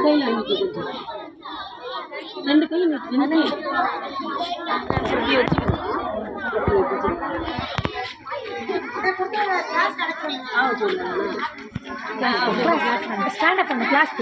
கையில் அனுப்பி கொஞ்சம் ரெண்டு கையும் நீட்டு, ரெண்டு கையும் இப்படி வச்சுக்கணும் இப்படி வச்சுக்கணும் ஆ சொல்லுங்க ஸ்டாண்ட் அப் பண்ணு class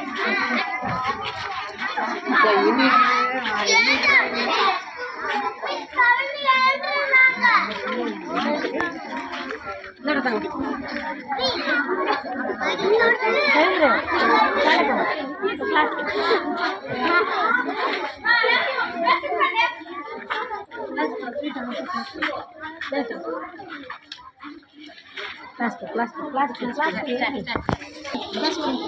class class class class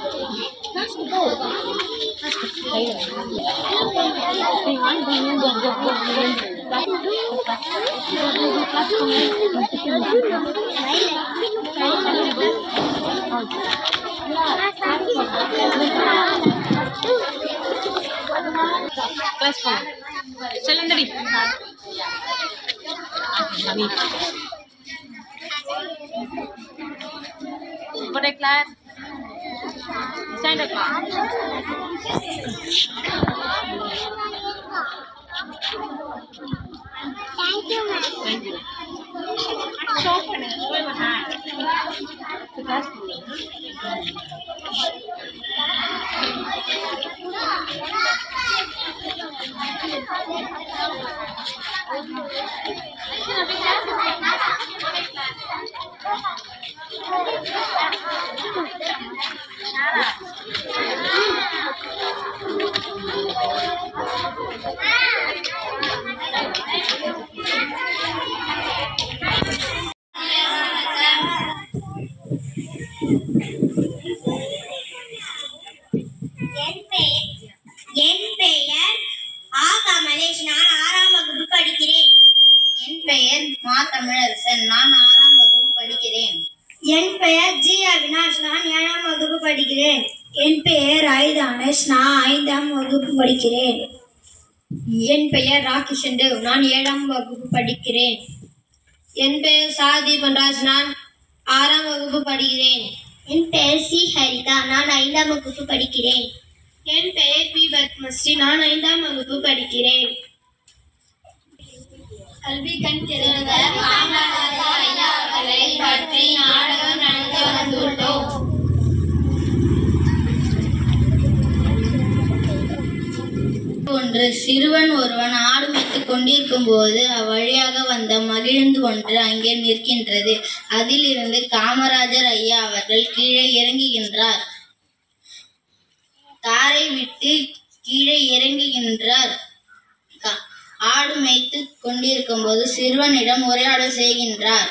class போங்க செல்லந்தடி நவி Good day, class. Stand up. Thank you. Show பண்ணு. Show your hand. Class போங்க. என் பெயர் என் பெயர் ஆ கமலேஷ் நான் ஆறாம் வகுப்பு படிக்கிறேன் என் பெயர் மா தமிழரசன் நான் ஆறாம் வகுப்பு படிக்கிறேன் என் பெயர் ஜி அவினாஷ் நான் ஏழாம் வகுப்பு படிக்கிறேன் என் பெயர் ஐ தானேஷ் நான் ஐந்தாம் வகுப்பு படிக்கிறேன் என் பெயர் ராகிஷன் தேவ் நான் ஏழாம் வகுப்பு படிக்கிறேன் என் பெயர் சாதி பன்ராஜ் நான் ஆறாம் வகுப்பு படிக்கிறேன் என் பெயர் சி ஹரிதா நான் ஐந்தாம் வகுப்பு படிக்கிறேன் என் பெயர் பி பத்மஸ்ரீ நான் ஐந்தாம் வகுப்பு படிக்கிறேன் கல்வி கண் திறந்த காமராஜர் ஐயா அவர்களை பற்றி நாடகம் நடந்து வந்துள்ளோம் ஒன்று சிறுவன் ஒருவன் ஆடு மேய்த்துக் கொண்டிருக்கும் போது அவ்வழியாக வந்த மகிழ்ந்து ஒன்று அங்கே நிற்கின்றது அதிலிருந்து காமராஜர் ஐயா அவர்கள் கீழே இறங்குகின்றார் காரை விட்டு கீழே இறங்குகின்றார் கா- ஆடு மேய்த்து கொண்டிருக்கும் போது சிறுவனிடம் உரையாடல் செய்கின்றார்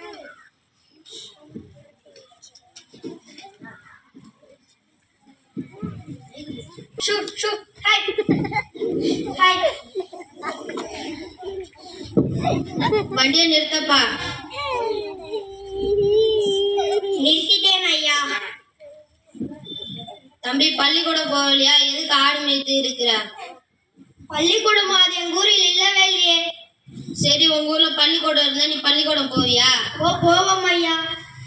ஷூட் ஷூட் ஹாய் ஹாய் வண்டியை நிறுத்தப்பா நிறுத்திட்டேன் ஐயா தம்பி பள்ளிக்கூடம் போகலையா எதுக்கு ஆடு மேய்த்து இருக்கிற பள்ளிக்கூடம் அது எங்க ஊரில் இல்லவே இல்லையே சரி உங்க ஊர்ல பள்ளிக்கூடம் இருந்தா நீ பள்ளிக்கூடம் போவியா ஓ போவோம் ஐயா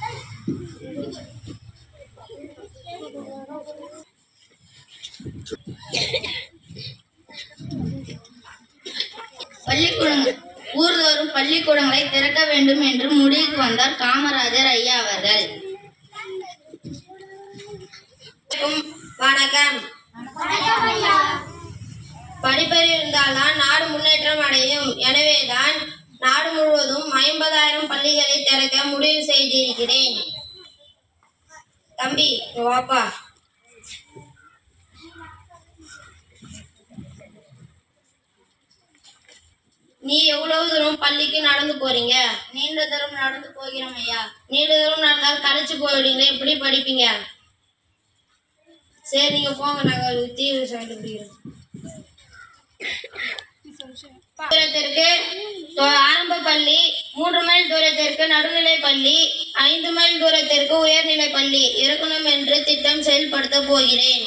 பள்ளிக்கூடம் ஊர்தோறும் பள்ளிக்கூடங்களை திறக்க வேண்டும் என்று முடிவுக்கு வந்தார் காமராஜர் ஐயா அவர்கள் வணக்கம் படிப்பறிவு இருந்தால்தான் நாடு முன்னேற்றம் அடையும் எனவேதான் நாடு முழுவதும் ஐம்பதாயிரம் பள்ளிகளை திறக்க முடிவு செய்திருக்கிறேன் தம்பி இங்க வாப்பா நீ எவ்வளவு தூரம் பள்ளிக்கு நடந்து போறீங்க நீண்ட தூரம் நடந்து போகிறோம் ஐயா நீண்ட தூரம் நடந்தால் களைச்சு போயிடுவீங்க எப்படி படிப்பீங்க சரி நீங்க போங்க நாங்க தீர்வு கண்டுபிடிக்கிறோம் தூரத்திற்கு தொ- ஆரம்ப பள்ளி மூன்று மைல் தூரத்திற்கு நடுநிலை பள்ளி ஐந்து மைல் தூரத்திற்கு உயர்நிலை பள்ளி இருக்கணும் என்று திட்டம் செயல்படுத்த போகிறேன்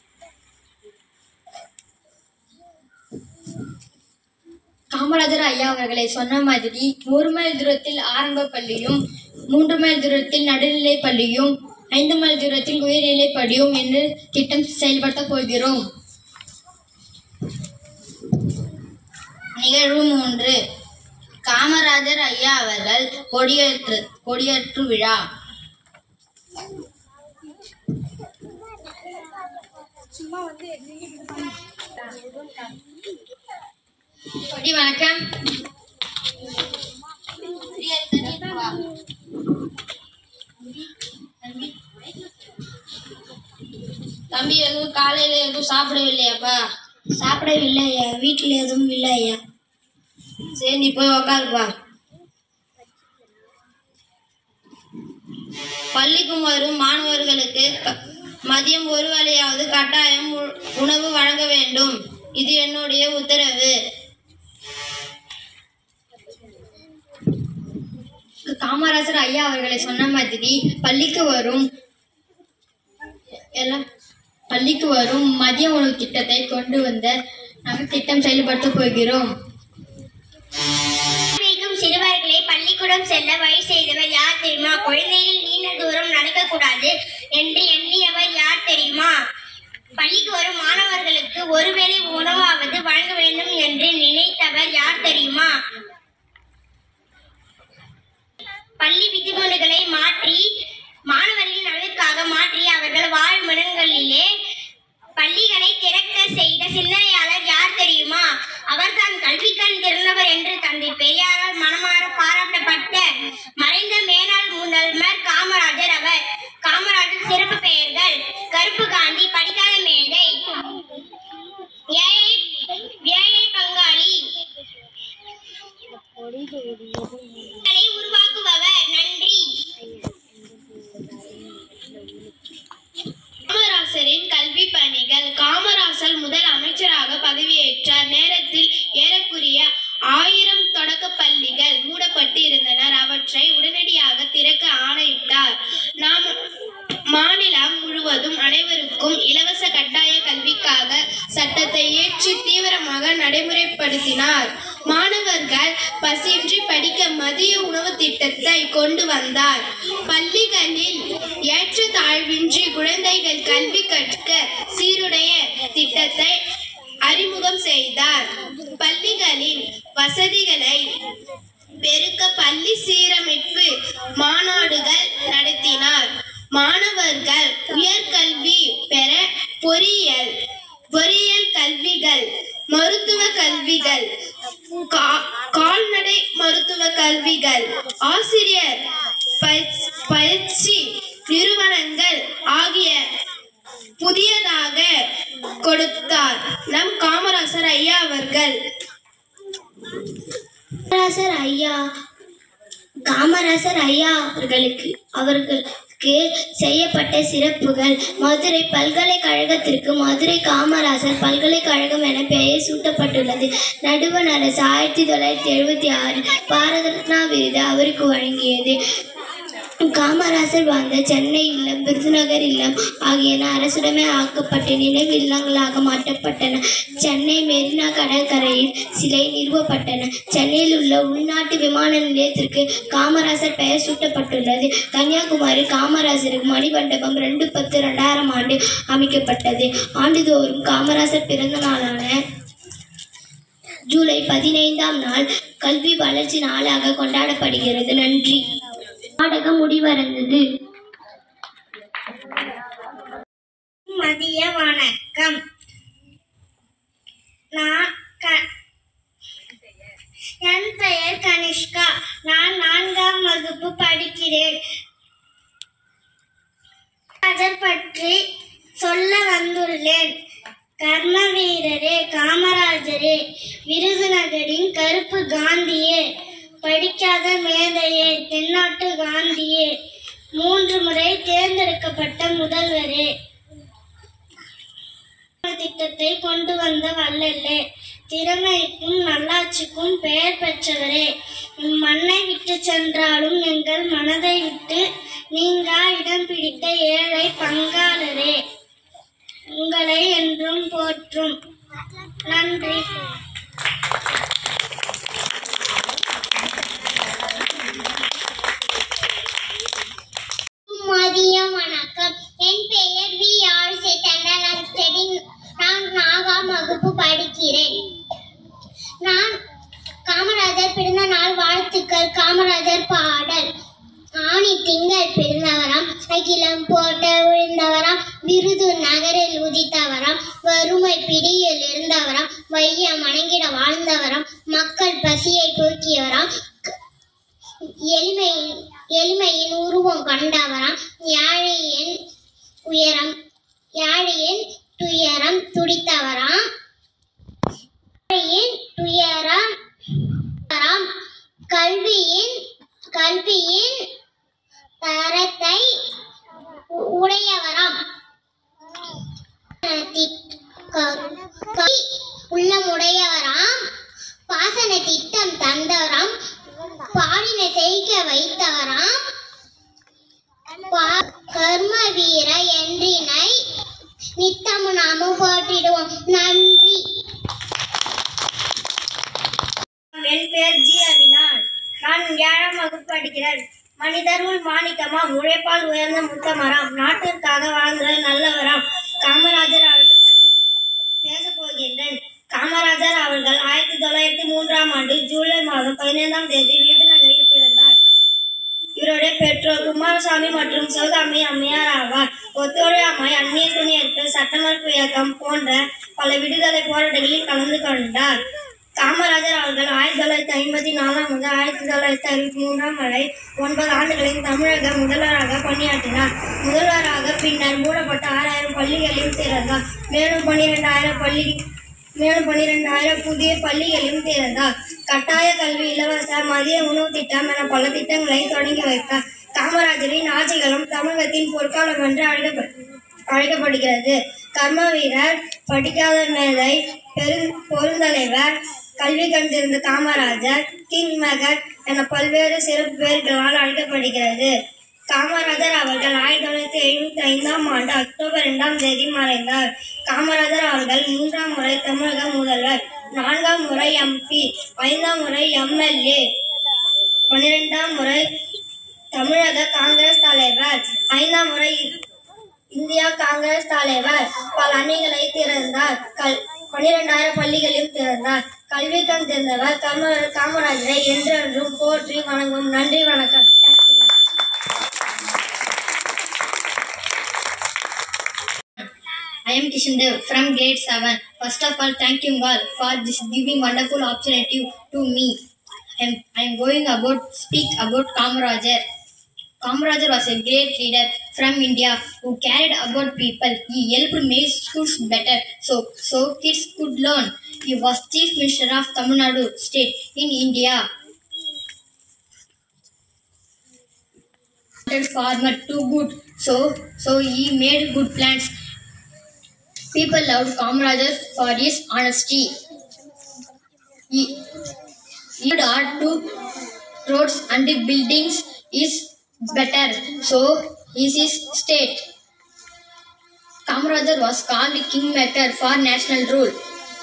காமராஜர் ஐயா அவர்களை சொன்ன மாதிரி ஒரு மைல் தூரத்தில் ஆரம்ப பள்ளியும் மூன்று மைல் தூரத்தில் நடுநிலை பள்ளியும் ஐந்து மைல் தூரத்தில் உயர்நிலை படியும் என்று திட்டம் செயல்படுத்தப் போகிறோம் நிகழ்வு மூன்று காமராஜர் ஐயா அவர்கள் கொடியேற்று கொடியேற்று விழா கொடி வணக்கம் தம்பி எதுவும் காலையில எதுவும் சாப்பிடவில்லையாப்பா சாப்பிடவில்லை ஐயா வீட்டில் எதுவும் இல்லை ஐயா சரி நீ போய் உக்காருப்பா பள்ளிக்கு வரும் மாணவர்களுக்கு க- மதியம் ஒரு வேளையாவது கட்டாயம் உ- உணவு வழங்க வேண்டும் இது என்னுடைய உத்தரவு காமராசர் ஐயா அவர்களை சொன்ன மாதிரி பள்ளிக்கு வரும் எல்லாம் பள்ளிக்கு வரும் மதிய உணவு திட்டத்தை கொண்டு வந்த நாங்கள் திட்டம் செயல்படுத்த போகிறோம் வைக்கும் சிறுவர்களை பள்ளிக்கூடம் செல்ல வழி செய்தவர் யார் தெரியுமா குழந்தைகள் நீண்ட தூரம் நடக்கக்கூடாது என்று எண்ணியவர் யார் தெரியுமா பள்ளிக்கு வரும் மாணவர்களுக்கு ஒருவேளை உணவாவது வழங்க வேண்டும் என்று நினைத்தவர் யார் தெரியுமா பள்ளி விதிமுறைகளை மாற்றி மாணவர்களின் நலனுக்காக மாற்றி அவர்கள் வாழும் இடங்களிலே பள்ளிகளை திறக்க செய்த சிந்தனையாளர் யார் தெரியுமா அவர் தான் கல்வி கண் திறந்தவர் என்று தந்தை பெரியாரால் மனமாற பாராட்டப்பட்ட மறைந்த மேனாள் முதல்வர் காமராஜர் அவர் காமராஜர் சிறப்பு பெயர்கள் கருப்பு காந்தி படிக்காத மேடை ஏழை ஏழை பங்காளி களை உருவாக்குபவர் நன்றி காமராசரின் கல்வி பணிகள் காமராசர் முதல் அமைச்சராக பதவியேற்றார் நேரத்தில் ஏறக்குறைய ஆயிரம் தொடக்க பள்ளிகள் மூடப்பட்டு இருந்தனர் அவற்றை உடனடியாக திறக்க ஆணையிட்டார் நாம் மாநிலம் முழுவதும் அனைவருக்கும் இலவச கட்டாய கல்விக்காக சட்டத்தை இயற்றி தீவிரமாக நடைமுறைப்படுத்தினார் மாணவர்கள் பசியின்றி படிக்க மதிய உணவு திட்டத்தை கொண்டு வந்தார் பள்ளிகளில் ஏற்றத்தாழ்வின்றி குழந்தைகள் கல்வி கற்க சீருடைய திட்டத்தை அறிமுகம் செய்தார் பள்ளிகளின் வசதிகளை பெருக்க பள்ளி சீரமைப்பு மாநாடுகள் நடத்தினார் மாணவர்கள் உயர்கல்வி பெற பொறியியல் பொறியியல் கல்விகள் மருத்துவ கல்விகள் கா- கால்நடை மருத்துவ கல்விகள் ஆசிரியர் பயிற்சி- பயிற்சி நிறுவனங்கள் ஆகிய புதியதாக கொடுத்தார் நம் காமராசர் ஐயா அவர்கள் காமராசர் ஐயா காமராசர் ஐயா அவர்களுக்கு அவர்களுக்கு செய்யப்பட்ட சிறப்புகள் மதுரை பல்கலைக்கழகத்திற்கு மதுரை காமராசர் பல்கலைக்கழகம் என பெயர் சூட்டப்பட்டுள்ளது நடுவண் அரசு ஆயிரத்தி தொள்ளாயிரத்தி எழுபத்தி ஆறு பாரத ரத்னா விருது அவருக்கு வழங்கியது காமராசர் வாழ்ந்த சென்னை இல்லம் விருதுநகர் இல்லம் ஆகியன அரசுடைமை ஆக்கப்பட்டு நினைவு இல்லங்களாக மாற்றப்பட்டன சென்னை மெரினா கடற்கரையில் சிலை நிறுவப்பட்டன சென்னையில் உள்ள உள்நாட்டு விமான நிலையத்திற்கு காமராசர் பெயர் சூட்டப்பட்டுள்ளது கன்னியாகுமரி காமராசருக்கு மணிமண்டபம் ரெண்டு பத்து ரெண்டாயிரம் ஆண்டு அமைக்கப்பட்டது ஆண்டுதோறும் காமராசர் பிறந்த நாளான ஜூலை பதினைந்தாம் நாள் கல்வி வளர்ச்சி நாளாக கொண்டாடப்படுகிறது நன்றி நாடகம் முடிவடைந்தது மதிய வணக்கம் நான் க- என் பெயர் கனிஷ்கா நான் நான்காம் வகுப்பு படிக்கிறேன் காமராஜர் பற்றி சொல்ல வந்துள்ளேன் கர்ம வீரரே காமராஜரே விருதுநகரின் கருப்பு காந்தியே படிக்காத மேதையே தென்னாட்டு காந்தியே மூன்று முறை தேர்ந்தெடுக்கப்பட்ட முதல்வரே திட்டத்தை கொண்டு வந்த வள்ளலே திறமைக்கும் நல்லாட்சிக்கும் பெயர் பெற்றவரே மண்ணை விட்டு சென்றாலும் எங்கள் மனதை விட்டு நீங்கா இடம் பிடித்த ஏழை பங்காளரே உங்களை என்றும் போற்றும் நன்றி மதிய வணக்கம் காமராஜர் பாடல் ஆணி திங்கள் பிறந்தவராம் அகிலம் போட்ட விழுந்தவராம் விருது நகரில் உதித்தவராம் வறுமை பிடியில் இருந்தவராம் வையம் வணங்கிட வாழ்ந்தவராம் மக்கள் பசியை போக்கியவராம் க- எளிமை எளிமையின் உருவம் கண்டவராம் யாழையின் உயரம் யாழையின் துயரம் துடித்தவராம் யாழையின் துயரம் தரம் கல்வியின் கல்வியின் தரத்தை உ- உடையவராம் தி- க- கை உள்ளமுடையவராம் பாசன திட்டம் தந்தவராம் பாடின செய்க வைத்தவராம் பா- கர்ம வீர என்றினை நித்தமும் நாமும் போற்றிடுவோம் நன்றி என் பெயர் ஜி அவினாஷ் நான் ஏழாம் வகுப்பு படிக்கிறேன் மனிதருள் மாணிக்கமாம் உழைப்பால் உயர்ந்த முத்தமராம் நாட்டிற்காக வாழ்ந்த நல்லவராம் காமராஜர் அவர்கள் பற்றி பேச போகின்றேன் காமராஜர் அவர்கள் ஆயிரத்தி தொள்ளாயிரத்தி மூன்றாம் ஆண்டு ஜூலை மாதம் பதினைந்தாம் தேதி விருதுநகரில் பிறந்தார் இவருடைய பெற்றோர் குமாரசாமி மற்றும் சிவகாமி அம்மையார் ஆவார் ஒத்துழையாமை அந்நிய துணியேற்பு சட்டமறுப்பு இயக்கம் போன்ற பல விடுதலை போராட்டங்களில் கலந்து கொண்டார் காமராஜர் அவர்கள் ஆயிரத்தி தொள்ளாயிரத்தி ஐம்பத்தி நாலாம் முதல் ஆயிரத்தி தொள்ளாயிரத்தி அறுபத்தி மூன்றாம் வரை ஒன்பது ஆண்டுகளில் தமிழக முதல்வராக பணியாற்றினார் முதல்வராக பின்னர் மூடப்பட்ட ஆறாயிரம் பள்ளிகளையும் திறந்தார் மேலும் பன்னிரெண்டாயிரம் பள்ளி மேலும் பன்னிரெண்டாயிரம் புதிய பள்ளிகளையும் திறந்தார் கட்டாய கல்வி இலவச மதிய உணவு திட்டம் என பல திட்டங்களை தொடங்கி வைத்தார் காமராஜரின் ஆட்சிகளும் தமிழகத்தின் பொற்காலம் என்று அழைக்கப்ப அழைக்கப்படுகிறது கர்ம வீரர் படிக்காத மேதை பெரு பெருந்தலைவர் கல்வி கண்டிருந்த காமராஜர் கிங் மெகர் என பல்வேறு சிறப்பு பெயர்களால் அழைக்கப்படுகிறது காமராஜர் அவர்கள் ஆயிரத்தி தொள்ளாயிரத்தி எழுபத்தி ஐந்தாம் ஆண்டு அக்டோபர் இரண்டாம் தேதி மறைந்தார் காமராஜர் அவர்கள் மூன்றாம் முறை தமிழக முதல்வர் நான்காம் முறை எம்பி ஐந்தாம் முறை எம்எல்ஏ பன்னிரெண்டாம் முறை தமிழக காங்கிரஸ் தலைவர் ஐந்தாம் முறை இந்தியா காங்கிரஸ் தலைவர் பல அணிகளை திறந்தார் கல் பன்னிரெண்டாயிரம் பள்ளிகளையும் திறந்தார் கல்வி கண் திறந்தவர் காம காமராஜரை என்றென்றும் போற்றி வணங்கும் நன்றி வணக்கம் Thank you. I am Kishan Dev from grade 7. First of all, thank you all for this giving wonderful opportunity to me. I am, I am going about speak about Kamarajar. Kamarajar was a great leader from India who cared about people. He helped make schools better so, so kids could learn. He was Chief Minister of Tamil Nadu state in India. Farmer too good, so so he made good plans. People loved Kamarajar for his honesty. He, he would add to roads and buildings is better, so is his state. Kamarajar was called kingmaker for national rule.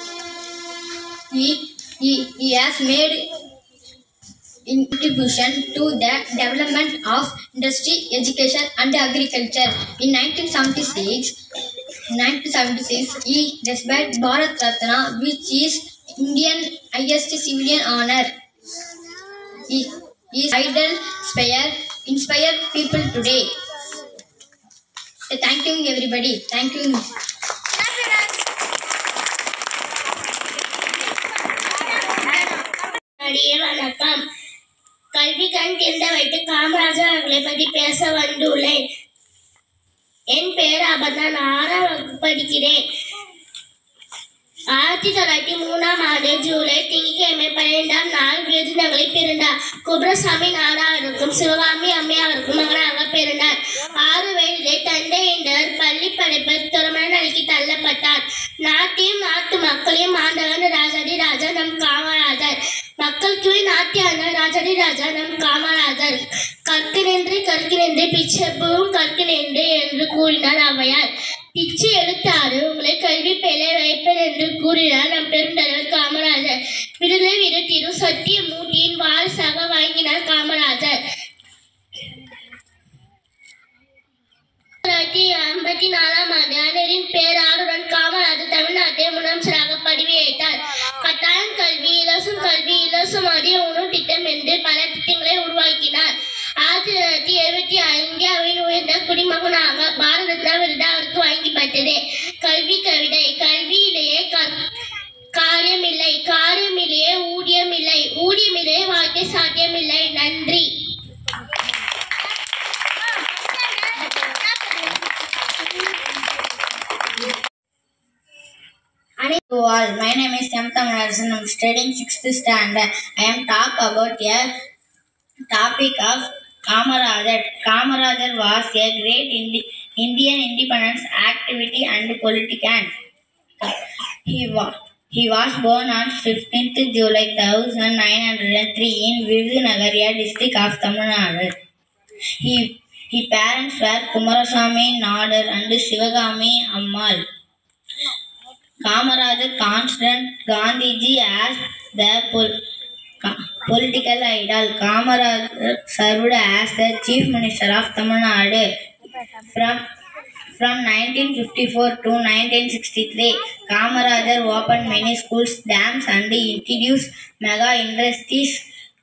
He, he, he has made contribution to the development of industry, education and agriculture. In 1976, 1976 he received Bharat Ratna, which is Indian highest civilian honor. He, his idol inspire, inspire people today. So thank you everybody. Thank you. அடியே வணக்கம் கல்வி கண் திறந்த வைத்து காமராஜர் அவர்களை பற்றி பேச வந்துள்ளேன் என் பெயர் அபர்ணா நான் ஆறாம் வகுப்பு படிக்கிறேன் ஆயிரத்தி தொள்ளாயிரத்தி மூணாம் ஆண்டு ஜூலை திங்கட்கிழமை பன்னிரெண்டாம் நாள் விருதுநகரில் பிறந்தார் குப்ரசாமி நாடாருக்கும் சிவகாமி அம்மையாருக்கும் மகனாக பிறந்தார் ஆறு வயதிலே தந்தை என்றவர் பள்ளி படிப்பு துறமண நிலைக்கு தள்ளப்பட்டார் நாட்டையும் நாட்டு மக்களையும் ஆண்டவன் ராஜாதி ராஜா நம் காமராஜர் மக்களுக்கு நாட்டியான ராஜாதி ராஜா நம் காமராஜர் கற்கு நின்று கற்கு நின்று பிச்சப்பும் கற்கு நின்று என்று கூறினார் அவையார் பிச்சு எழுத்தாறு உங்களை கல்வி பெயரை வைப்பர் என்று கூறினார் நம் பெருந்தலைவர் காமராஜர் விடுதலை விருத்திரு சத்திய மூட்டியின் வாரிசாக வழங்கினார் காமராஜர் தொள்ளாயிரத்தி ஐம்பத்தி நாலாம் ஆண்டு அண்ணரின் பேராளுடன் காமராஜர் தமிழ்நாட்டை முதலமைச்சராக பதவியேற்றார் கட்டாயம் கல்வி இலவசம் கல்வி இலவச மதிய உணவு திட்டம் என்று பல திட்டங்களை உருவாக்கி ஆயிரத்தி தொள்ளாயிரத்தி எழுபத்தி இந்தியாவின் உயர்ந்த குடிமகனாக பாரத ரத்னா விருது அவருக்கு வழங்கப்பட்டது கல்வி கவிதை கல்வியிலேயே க- காரியமில்லை காரியமில்லையே ஊதியமில்லை ஊதியமில்லையே வாழ்க்கை சாத்தியமில்லை நன்றி to all. My name is M. Thamarajan. I'm studying 6th standard. I am talk about a topic of Kamarajar. Kamarajar was a great Indi- Indian independence activity and politician. He was he was born on 15th July 1903 in Virudhunagar, district of Tamil Nadu. He, his parents were Kumarasamy Nadar and Sivagami Ammal. Kamarajar constant Gandhiji as the pol- co- political idol. Kamarajar served as the chief minister of Tamil Nadu from from 1954 to 1963. Kamarajar opened many schools, dams, and introduced mega industries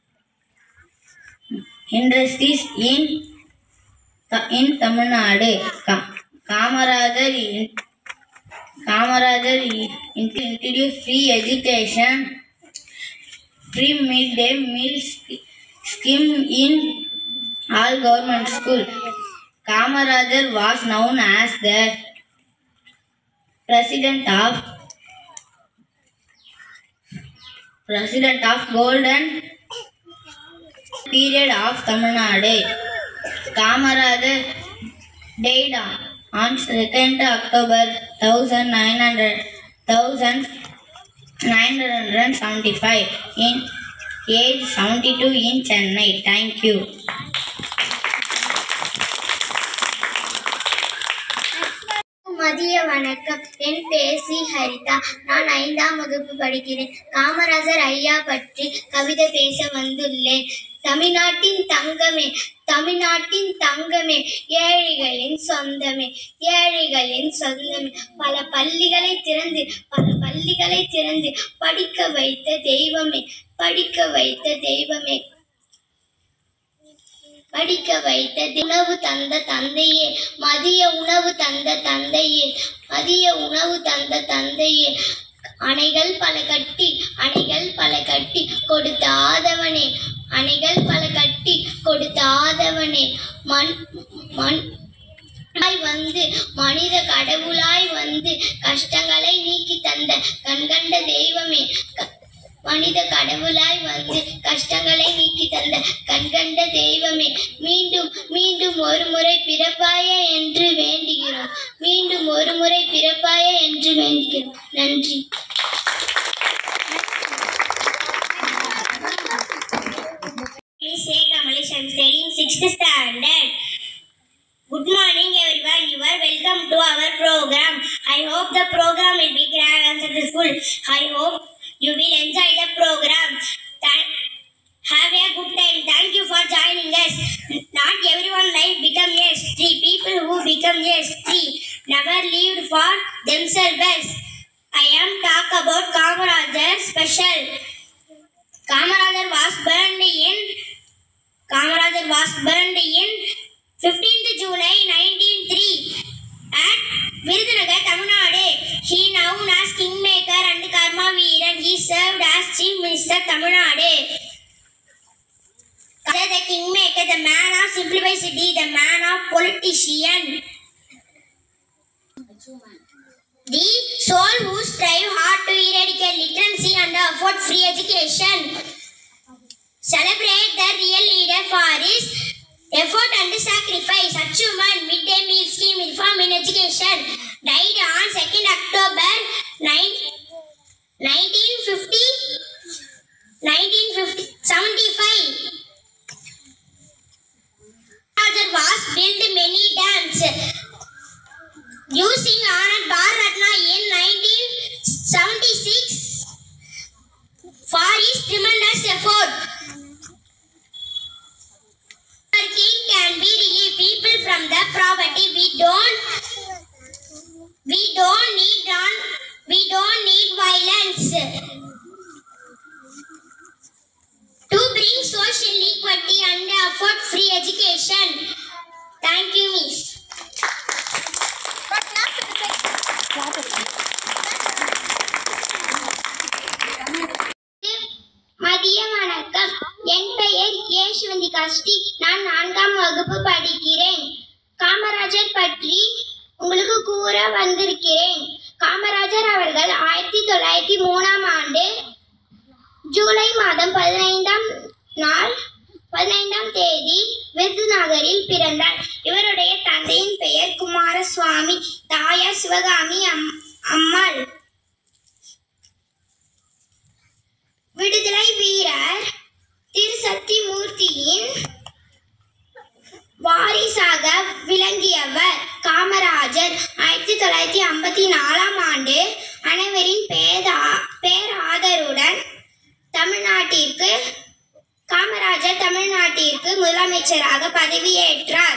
industries in in Tamil Nadu. Ka- Kamarajar in- Kamarajar in- introduced free education, free midday meal sch- scheme in all government school. Kamarajar was known as the president of president of golden period of Tamil Nadu. Kamarajar died on, on 2nd October 1900, 1975 in age 72 in Chennai. Thank you. மதிய வணக்கம் என் பெயர் C Haritha நான் ஐந்தாம் வகுப்பு படிக்கிறேன் காமராஜர் ஐயா பற்றி கவிதை பேச வந்துள்ளேன் தமிழ்நாட்டின் தங்கமே தமிழ்நாட்டின் தங்கமே ஏழைகளின் சொந்தமே ஏழைகளின் சொந்தமே பல பள்ளிகளை திறந்து பல பள்ளிகளை திறந்து படிக்க வைத்த தெய்வமே படிக்க வைத்த தெய்வமே படிக்க வைத்த உணவு தந்த தந்தையே மதிய உணவு தந்த தந்தையே மதிய உணவு தந்த தந்தையே அணைகள் பல கட்டி அணைகள் பல கட்டி கொடுத்த ஆதவனே அணைகள் பல கட்டி கொடுத்த ஆதவனே மண் மண் ஆய் வந்து மனித கடவுளாய் வந்து கஷ்டங்களை நீக்கி தந்த கண்கண்ட தெய்வமே க- மனித கடவுளாய் வந்து கஷ்டங்களை நீக்கி தந்த கண்கண்ட தெய்வமே மீண்டும் மீண்டும் ஒரு முறை பிறப்பாய என்று வேண்டுகிறோம் மீண்டும் ஒரு முறை பிறப்பாய என்று வேண்டுகிறோம் நன்றி Please say Kamalesh, I'm studying 6th standard. Good morning everyone, you are welcome to our program. I hope the program will be grand and successful. I hope you will enjoy the program. Thank, have a good time. Thank you for joining us. Not everyone life become yes. Three people who become yes. Three never lived for themselves. I am talk about Kamarajar special. Kamarajar was burned in Kamarajar was burned in 15th July 1903 at Virudhunagar, Tamil Nadu. He known as Kingmaker and Karma Veeran. He served as Chief Minister, Tamil Nadu. Kaja the Kingmaker, the man of simplicity, the man of politician. The soul who strive hard to eradicate literacy and afford free education. Celebrate the real leader for his effort and sacrifice. Achievement midday meal scheme reform in education. Died on 2nd October 9, 1950, 1950, 75. Roger was built many dams using honored Bharat Ratna in 1976 for his tremendous effort. Our king can be relieve people from the poverty. We don't we don't need non, we don't need violence. To bring social equality and afford free the education. Thank you, Miss. மதிய வணக்கம் என் பெயர் ஏசுவந்தி காஷ்டி நான் நான்காம் வகுப்பு படிக்கிறேன் காமராஜர் பற்றி உங்களுக்கு கூற வந்திருக்கிறேன் காமராஜர் அவர்கள் ஆயிரத்தி தொள்ளாயிரத்தி மூணாம் ஆண்டு ஜூலை மாதம் பதினைந்தாம் நாள் பதினைந்தாம் தேதி விருதுநகரில் பிறந்தார் இவருடைய தந்தையின் பெயர் குமாரசுவாமி தாயார் சிவகாமி அம் அம்மாள் விடுதலை வீரர் திருசக்தி மூர்த்தியின் வாரிசாக விளங்கியவர் காமராஜர் ஆயிரத்தி தொள்ளாயிரத்தி ஐம்பத்தி நாலாம் ஆண்டு அனைவரின் பேதா பேராதருடன் தமிழ்நாட்டிற்கு காமராஜர் தமிழ்நாட்டிற்கு முதலமைச்சராக பதவியேற்றார்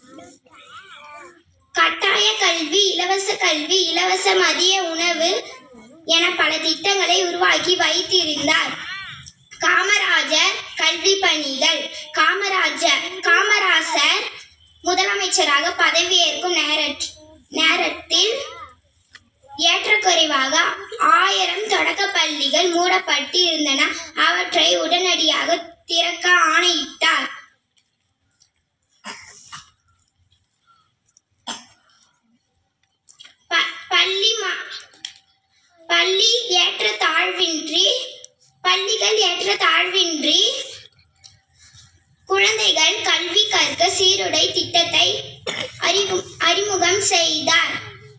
கட்டாய கல்வி இலவச கல்வி இலவச மதிய உணவு என பல திட்டங்களை உருவாக்கி வைத்திருந்தார் காமராஜர் கல்வி பணிகள் காமராஜர் காமராசர் முதலமைச்சராக பதவியேற்கும் நேரத் நேரத்தில் ஏற்றக்குறைவாக ஆயிரம் தொடக்க பள்ளிகள் மூடப்பட்டு இருந்தன அவற்றை உடனடியாக திறக்க ஆணையிட்டார் ப- பள்ளி மா பள்ளி ஏற்ற தாழ்வின்றி பள்ளிகள் ஏற்ற தாழ்வின்றி குழந்தைகள் கல்வி கற்க சீருடை திட்டத்தை அறிவு- அறிமுகம் செய்தார்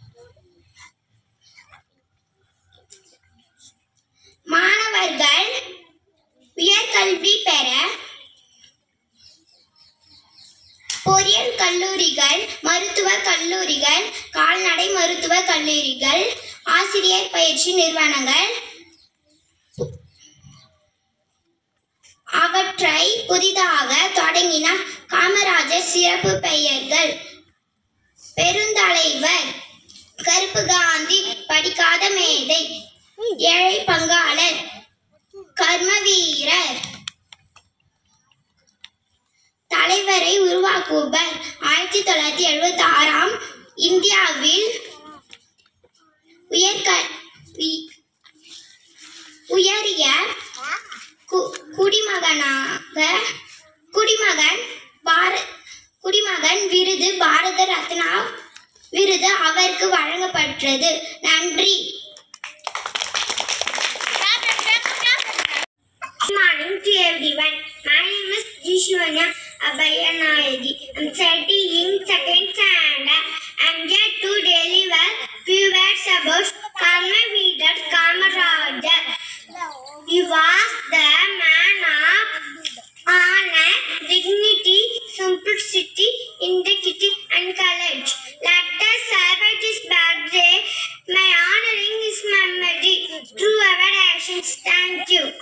மாணவர்கள் உயர்கல்வி பெற பொறியியல் கல்லூரிகள் மருத்துவக் கல்லூரிகள் கால்நடை மருத்துவக் கல்லூரிகள் ஆசிரியர் பயிற்சி நிறுவனங்கள் அவற்றை புதிதாக தொடங்கின காமராஜர் சிறப்பு பெயர்கள் பெருந்தலைவர் கருப்பு காந்தி படிக்காத மேதை ஏழை பங்காளர் கர்ம வீரர் தலைவரை உருவாக்குபவர் ஆயிரத்தி தொள்ளாயிரத்தி எழுபத்தி ஆறாம் இந்தியாவில் உயர்கல்வி உயரிய கு- குடிமகனாக குடிமகன் பார குடிமகன் விருது பாரத ரத்னா விருது அவருக்கு வழங்கப்பட்டது நன்றி Good morning to everyone. My name is Jishwanya Abhayanayagi. I'm studying second standard. I'm here to deliver few words about Karma Veeder Kamaraja. He was the man of honor, dignity, simplicity, integrity, and courage. Let us celebrate his birthday by honoring his memory through our actions. Thank you.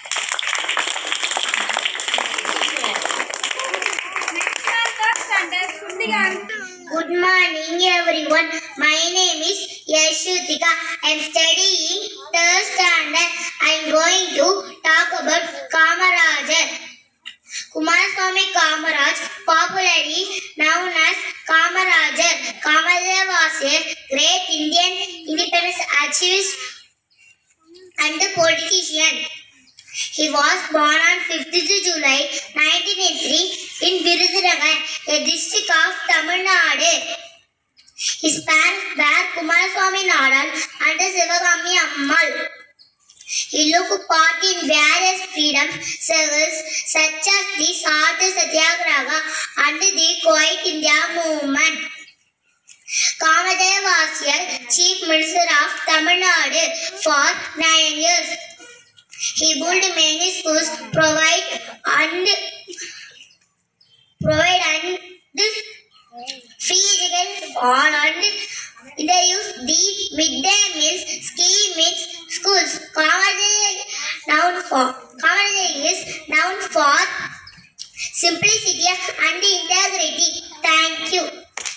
Good morning, everyone. My name is Yashutika. I'm studying third standard. I'm going to talk about Kamarajar. Kumaraswamy Kamaraj, popularly known as Kamarajar. Kamarajar was a great Indian independence activist and politician. He was born on 5th July 1983 in Virudunagar, a district of Tamil Nadu. His parents were Kumaraswamy Nadal and Sivagami Ammal. He took part in various freedom struggles such as the Salt Satyagraha and the Quiet India movement. Kamadeva was a chief minister of Tamil Nadu for nine years. He built many schools, provide and provide and free education for all and introduce the midday meals scheme in schools. Commonwealth known for Commonwealth is known for simplicity and integrity. Thank you.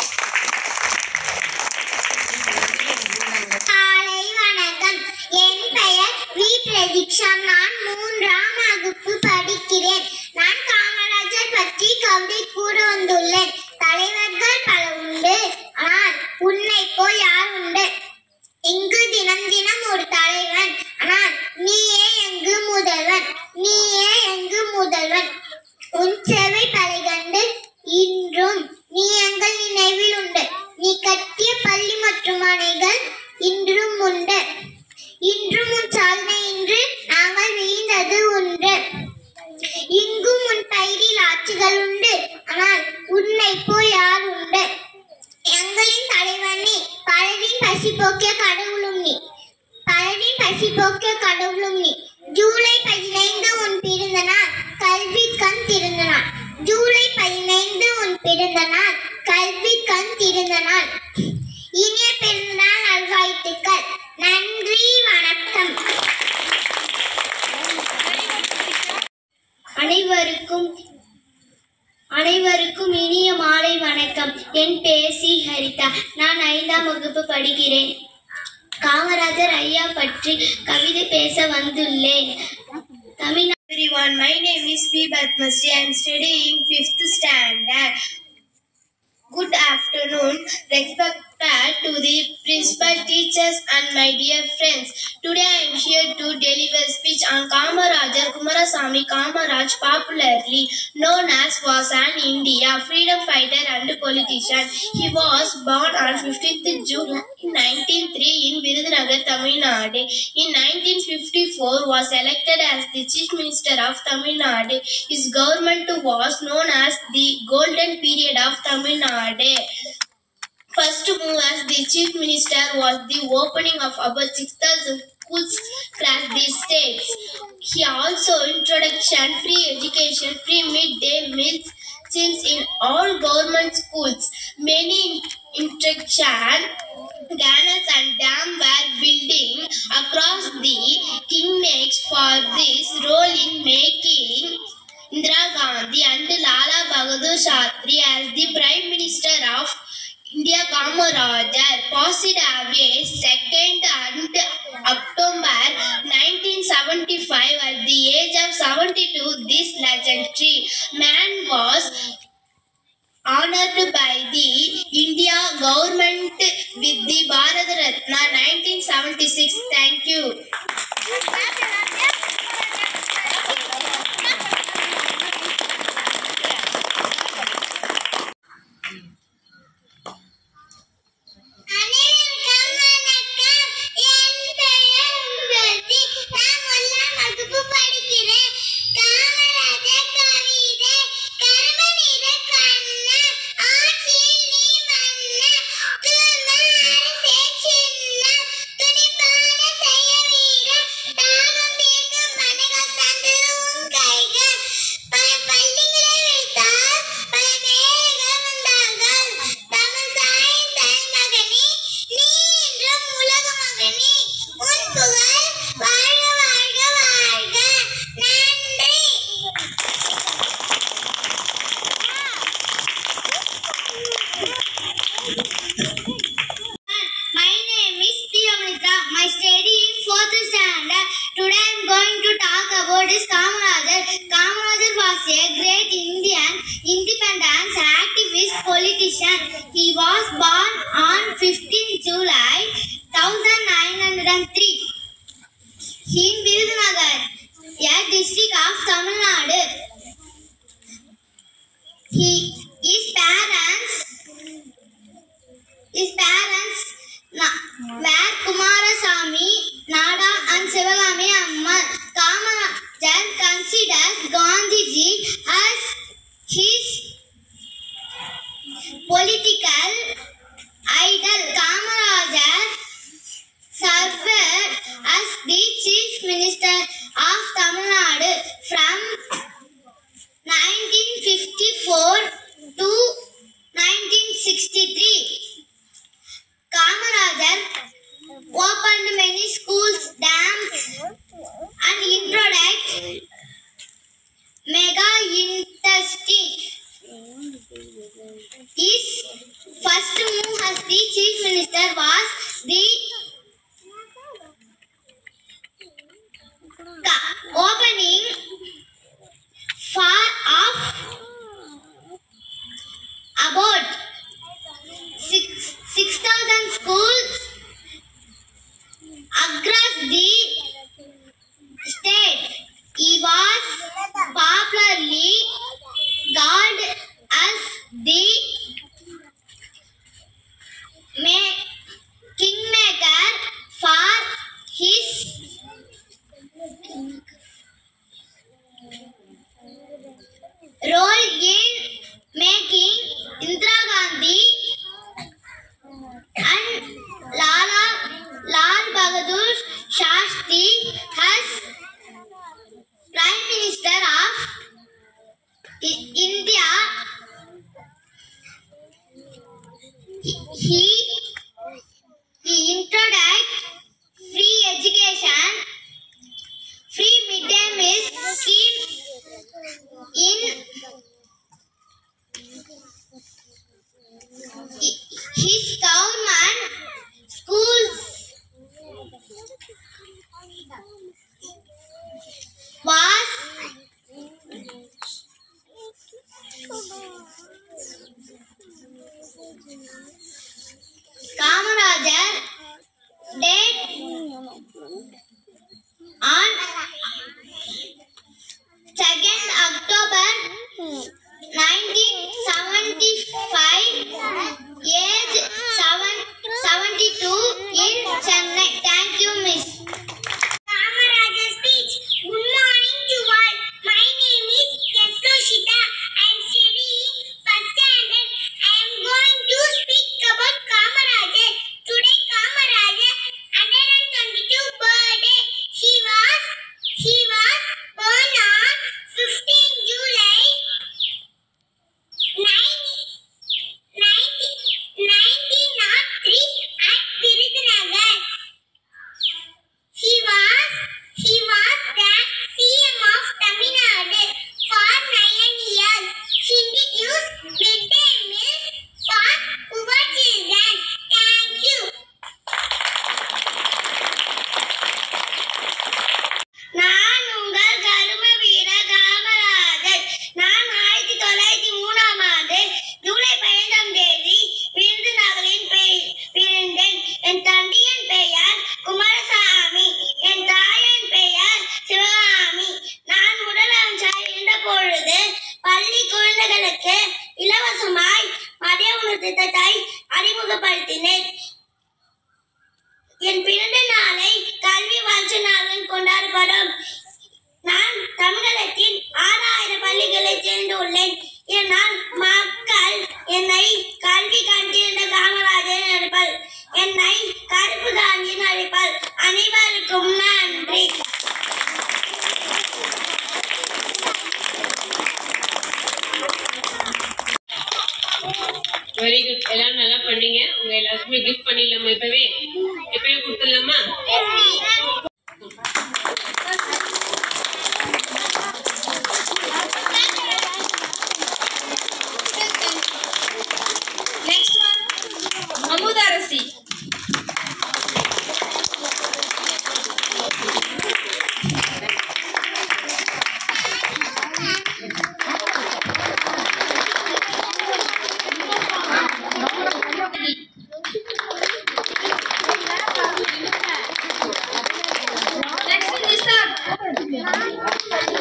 காலை வணக்கம் என் பெயர் we Pratiksha நான் மூன்றாம் வகுப்பு படிக்கிறேன் நான் காமராஜர் பற்றி கவி கவிதை கூற வந்துள்ளேன் தலைவர்கள் பல உண்டு ஆனால் உன்னை போல் யார் உண்டு இங்கு தினம் தினம் ஒரு தலைவன் ஆனால் நீயே எங்கு முதல்வன் நீயே எங்கு முதல்வன் உன் சேவை தலை கண்டு இன்றும் நீ எங்கள் நினைவில் உண்டு நீ கட்டிய பள்ளி மற்றும் அணைகள் இன்றும் உண்டு இன்றும் உன் சாதனை இன்று நாங்கள் வீழ்ந்தது உண்டு இங்கும் உன் பயிரில் ஆட்சிகள் உண்டு ஆனால் உன்னை போல் யார் உண்டு எங்களின் தலைவன் நீ பலரின் பசி போக்கிய கடவுளும் நீ பலரின் பசி போக்கிய கடவுளும் நீ ஜூலை பதினைந்து உன் பிறந்த நாள் கல்வி கண் திறந்த நாள் ஜூலை பதினைந்து உன் பிறந்த நாள் கல்வி கண் திறந்த நாள் இனிய பிறந்தநாள் நல்வாழ்த்துக்கள் நன்றி வணக்கம் அனைவருக்கும் அனைவருக்கும் இனிய மாலை வணக்கம் என் பெயர் சி ஹரிதா நான் ஐந்தாம் வகுப்பு படிக்கிறேன் காமராஜர் ஐயா பற்றி கவிதை பேச வந்துள்ளேன் Tamil everyone. My name is P. Batmasi. I am studying fifth standard. Good afternoon, respected to the principal teachers and my dear friends. Today I am here to deliver speech on Kamarajar Kumarasamy Kamaraj, popularly known as was an India freedom fighter and politician. He was born on 15th July 1903 in Virudhunagar, Tamil Nadu. In 1954 was elected as the Chief Minister of Tamil Nadu. His government was known as the Golden Period of Tamil Nadu. First move as the Chief Minister was the opening of about 6,000 schools across the states. He also introduction free education, free midday meals since in all government schools. Many instruction canals and dam were building across the kingdoms for this role in making Indira Gandhi and Lala Bahadur Shastri as the Prime Minister of India Kamarajar passed away 2nd and October 1975 at the age of 72. This legendary man was honored by the India government with the Bharat Ratna 1976. Thank you. அனைவருக்கும் வணக்கம் என் பெயர் உங்கள்தி நான் ஒன்றாம் வகுப்பு படிக்கிறேன் காமராஜர் கவிதை கரும நிற கண்ண ஆட்சியில் நீ மன்ன தூய்மை அரசே சின்ன துணிப்பான செய்ய வீர தாகம் தீர்க்கும் மனைகள் தந்தது உன் கைகள் பல பள்ளிகளை வைத்தால் பல மேலைகள் வந்தார்கள் தமிழ் தாயின் தன் மகனே நீ என்றும் உலக மகனே உன் புகழ் வாழ்க வாழ்க வாழ்க நன்றி My name is Priyamanita. My study in fourth standard. Today I am going to talk about is Kamarajar. Kamarajar was a great Indian independence activist politician. He was born on 15 July 1903 in Virudhunagar, a district of Tamil Nadu. He, his parents his parents na- were Kumarasamy, Nada and Sivagami Amma. Kamarajan considered Gandhiji as his political idol. Kamarajar served as the chief minister of Tamil Nadu from 1954 to 1963. Kamarajar opened many schools, dams, and introduced mega industry. His first move as the chief minister was the ca- opening far of His government schools was Kamarajar date on 2nd October 1975 age 7, 72 in Chennai. Thank you, Miss. Kamarajar speech. Good morning to all. My name is Yasushita. I am studying first standard. I am going to speak about Kamarajar. Today Kamarajar 122 birthday. He was he was born on 15 July 9 1903 at Virudhunagar. He was he was the CM of Tamil Nadu for nine years. He introduced midday meal for poor children. Thank you. நான் உங்கள் கரும வீர காமராஜர் நான் ஆயிரத்தி தொள்ளாயிரத்தி மூணாம் ஆண்டு ஜூலை பதினைந்தாம் தேதி விருதுநகரில் பெய்- பிறந்தேன் என் தந்தையின் பெயர் குமாரசாமி என் தாயின் பெயர் சிவகாமி நான் முதலமைச்சர் இருந்த பொழுது பள்ளி குழந்தைகளுக்கு இலவசமாய் மதிய உணவு திட்டத்தை அறிமுகப்படுத்தினேன் என் பிறந்த நாளை கல்வி வளர்ச்சி நாளுடன் கொண்டாடப்படும் நான் தமிழகத்தின் ஆறாயிரம் பள்ளிகளை சேர்ந்துள்ளேன் என்னால் மக்கள் என்னை கல்வி கண்டிருந்த காமராஜர் அழைப்பார் என்னை கருப்பு காந்தியின் அழைப்பார் அனைவருக்கும் நன்றி வெரி குட் எல்லாரும் நல்லா பண்ணீங்க உங்க எல்லாருக்குமே கிஃப்ட் பண்ணிடலாமா இப்பவே இப்பவே கொடுத்துடலாமா Next one, Amudarasi. Next, Nisar.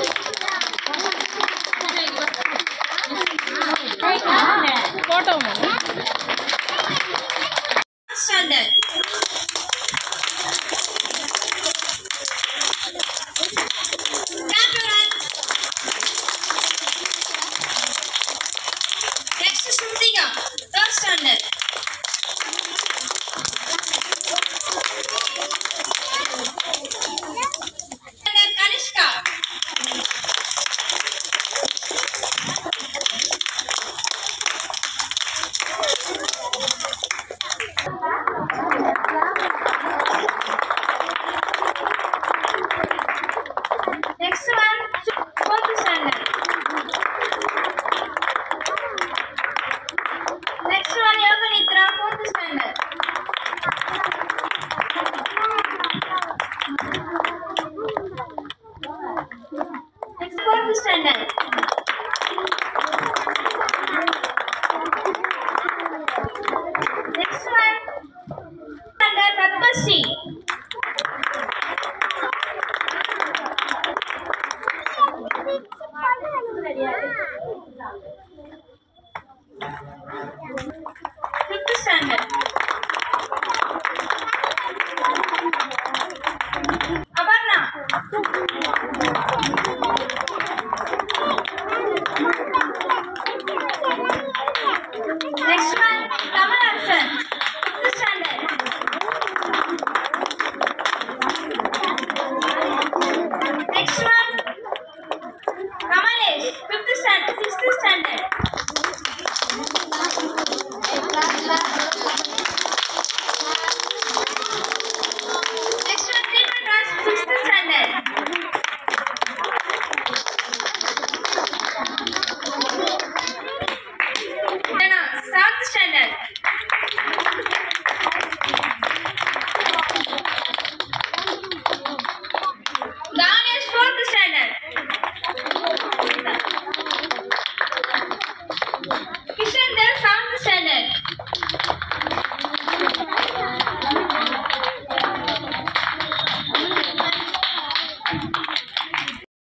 போட்டோம்